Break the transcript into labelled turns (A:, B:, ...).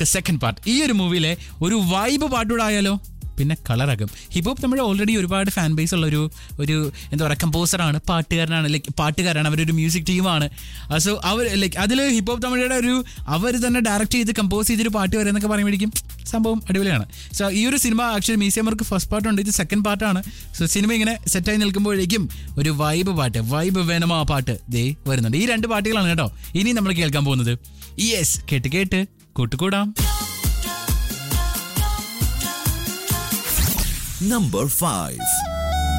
A: part second part ഈ ഒരു മൂവിയിലെ ഒരു വൈബ് പാട്ടുകൂടെ ആയാലോ പിന്നെ കളറാകും ഹിപ്പ് ഹോപ്പ് തമിഴ് ഓൾറെഡി ഒരുപാട് ഫാൻ ബേസ് ഉള്ള ഒരു ഒരു എന്താ പറയുക കമ്പോസറാണ് പാട്ടുകാരനാണ് ലൈക്ക് പാട്ടുകാരാണ് അവരൊരു മ്യൂസിക് ടീമാണ് സോ അവർ ലൈക്ക് അതിൽ ഹിപ്പ് ഹോപ്പ് തമിഴയുടെ ഒരു അവർ തന്നെ ഡയറക്റ്റ് ചെയ്ത് കമ്പോസ് ചെയ്തൊരു പാട്ട് വരെ എന്നൊക്കെ പറയുമ്പോഴേക്കും സംഭവം അടിപൊളിയാണ് സോ ഈ ഒരു സിനിമ ആക്ച്വലി മ്യൂസിയം വർക്ക് ഫസ്റ്റ് പാർട്ടുണ്ട് ഇത് സെക്കൻഡ് പാർട്ടാണ് സോ സിനിമ ഇങ്ങനെ സെറ്റായി നിൽക്കുമ്പോഴേക്കും ഒരു വൈബ് പാട്ട് വൈബ് വേണമോ ആ പാട്ട് ദേ വരുന്നുണ്ട് ഈ രണ്ട് പാട്ടുകളാണ് കേട്ടോ ഇനി നമ്മൾ കേൾക്കാൻ പോകുന്നത് യെസ് കേട്ട് കേട്ട് കൂട്ടുകൂടാം
B: Number 5